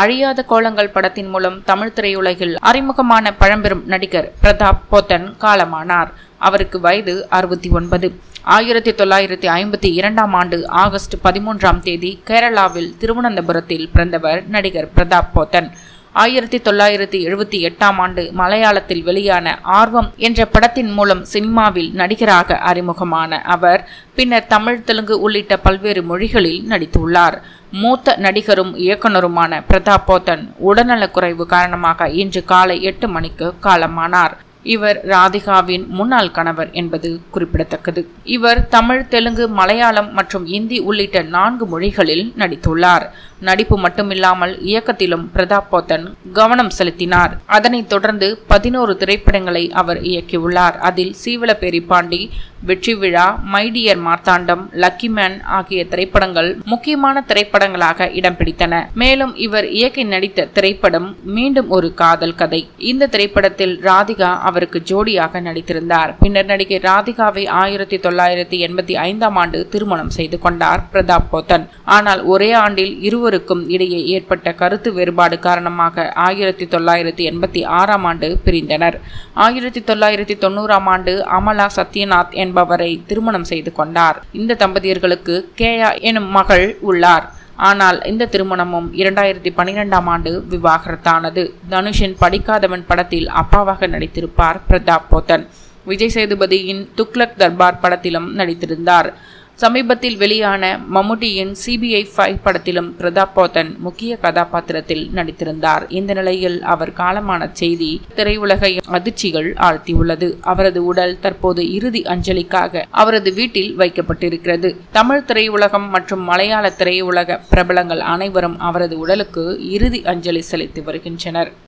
அழியாத கோலங்கள் படத்தின் மூலம் தமிழ் திரையுலகில் அறிமுகமான பழம்பெரும் நடிகர் பிரதாப் போத்தன் காலமானார் அவருக்கு வயது அறுபத்தி ஒன்பது ஆயிரத்தி தொள்ளாயிரத்தி ஐம்பத்தி இரண்டாம் ஆண்டு ஆகஸ்ட் பதிமூன்றாம் தேதி கேரளாவில் திருவனந்தபுரத்தில் பிறந்தவர் நடிகர் பிரதாப் போத்தன் ஆயிரத்தி தொள்ளாயிரத்தி எழுபத்தி எட்டாம் ஆண்டு மலையாளத்தில் வெளியான ஆர்வம் என்ற படத்தின் மூலம் சினிமாவில் நடிகராக அறிமுகமான அவர் பின்னர் தமிழ் தெலுங்கு உள்ளிட்ட பல்வேறு மொழிகளில் நடித்துள்ளார் மூத்த நடிகரும் இயக்குனருமான பிரதாப் போத்தன் உடல்நலக்குறைவு காரணமாக இன்று காலை எட்டு மணிக்கு காலமானார் இவர் ராதிகாவின் முன்னாள் கணவர் என்பது குறிப்பிடத்தக்கது இவர் தமிழ் தெலுங்கு மலையாளம் மற்றும் இந்தி உள்ளிட்ட நான்கு மொழிகளில் நடித்துள்ளார் நடிப்பு மட்டுமில்லாமல் இயக்கத்திலும் பிரதாப் போத்தன் கவனம் செலுத்தினார் அதனைத் தொடர்ந்து பதினோரு திரைப்படங்களை அவர் இயக்கியுள்ளார் அதில் சீவலப்பேரி பாண்டி வெற்றி விழா மைடியர் மார்த்தாண்டம் லக்கி மேன் ஆகிய திரைப்படங்கள் முக்கியமான திரைப்படங்களாக இடம் பிடித்தன மேலும் இவர் இயக்கி நடித்த திரைப்படம் மீண்டும் ஒரு காதல் கதை இந்த திரைப்படத்தில் ராதிகா அவருக்கு ஜோடியாக நடித்திருந்தார் பின்னர் நடிகை ராதிகாவை ஆயிரத்தி தொள்ளாயிரத்தி எண்பத்தி ஐந்தாம் ஆண்டு திருமணம் செய்து கொண்டார் பிரதாப் போத்தன் ஆனால் ஒரே ஆண்டில் இருவருக்கும் இடையே ஏற்பட்ட கருத்து வேறுபாடு காரணமாக ஆயிரத்தி தொள்ளாயிரத்தி எண்பத்தி ஆறாம் ஆண்டு பிரிந்தனர் ஆயிரத்தி தொள்ளாயிரத்தி தொண்ணூறாம் ஆண்டு அமலா சத்யநாத் என்பவரை திருமணம் செய்து கொண்டார் இந்த தம்பதியர்களுக்கு கேயா எனும் மகள் உள்ளார் ஆனால் இந்த திருமணமும் இரண்டாயிரத்தி பனிரெண்டாம் ஆண்டு விவாகரத்தானது தனுஷின் படிக்காதவன் படத்தில் அப்பாவாக நடித்திருப்பார் பிரதாப் போத்தன் விஜய் சேதுபதியின் துக்ளக் தர்பார் படத்திலும் நடித்திருந்தார் சமீபத்தில் வெளியான மம்முட்டியின் சிபிஐ ஃபைவ் படத்திலும் பிரதாப் போத்தன் முக்கிய கதாபாத்திரத்தில் நடித்திருந்தார் இந்த நிலையில் அவர் காலமான செய்தி திரையுலகை அதிர்ச்சிகள் ஆழ்த்தியுள்ளது அவரது உடல் தற்போது இறுதி அஞ்சலிக்காக அவரது வீட்டில் வைக்கப்பட்டிருக்கிறது தமிழ் திரையுலகம் மற்றும் மலையாள திரையுலக பிரபலங்கள் அனைவரும் அவரது உடலுக்கு இறுதி அஞ்சலி செலுத்தி வருகின்றனர்